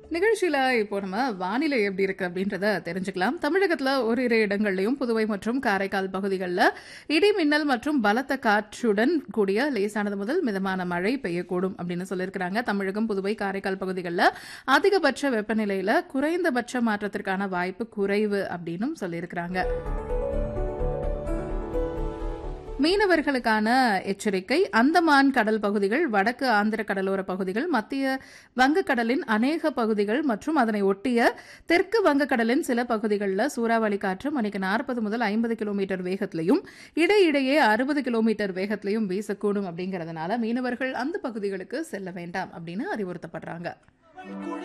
நிகழ்ச்சியில இப்போ நம்ம வானிலை எப்படி இருக்கு அப்படின்றத தெரிஞ்சுக்கலாம் தமிழகத்துல ஓரிரு இடங்கள்லயும் புதுவை மற்றும் காரைக்கால் பகுதிகளில் இடி மின்னல் மற்றும் பலத்த காற்றுடன் கூடிய லேசானது முதல் மிதமான மழை பெய்யக்கூடும் அப்படின்னு சொல்லியிருக்கிறாங்க தமிழகம் புதுவை காரைக்கால் பகுதிகளில் அதிகபட்ச வெப்பநிலையில குறைந்தபட்ச மாற்றத்திற்கான வாய்ப்பு குறைவு அப்படின்னும் சொல்லியிருக்கிறாங்க மீனவர்களுக்கான எச்சரிக்கை அந்தமான் கடல் பகுதிகள் வடக்கு ஆந்திர கடலோர பகுதிகள் மத்திய வங்கக்கடலின் அநேக பகுதிகள் மற்றும் அதனை ஒட்டிய தெற்கு வங்கக்கடலின் சில பகுதிகளில் சூறாவளி காற்று மணிக்கு நாற்பது முதல் ஐம்பது கிலோமீட்டர் வேகத்திலையும் இடையிடையே அறுபது கிலோமீட்டர் வேகத்திலையும் வீசக்கூடும் அப்படிங்கறதுனால மீனவர்கள் அந்த பகுதிகளுக்கு செல்ல வேண்டாம் அப்படின்னு அறிவுறுத்தப்படுறாங்க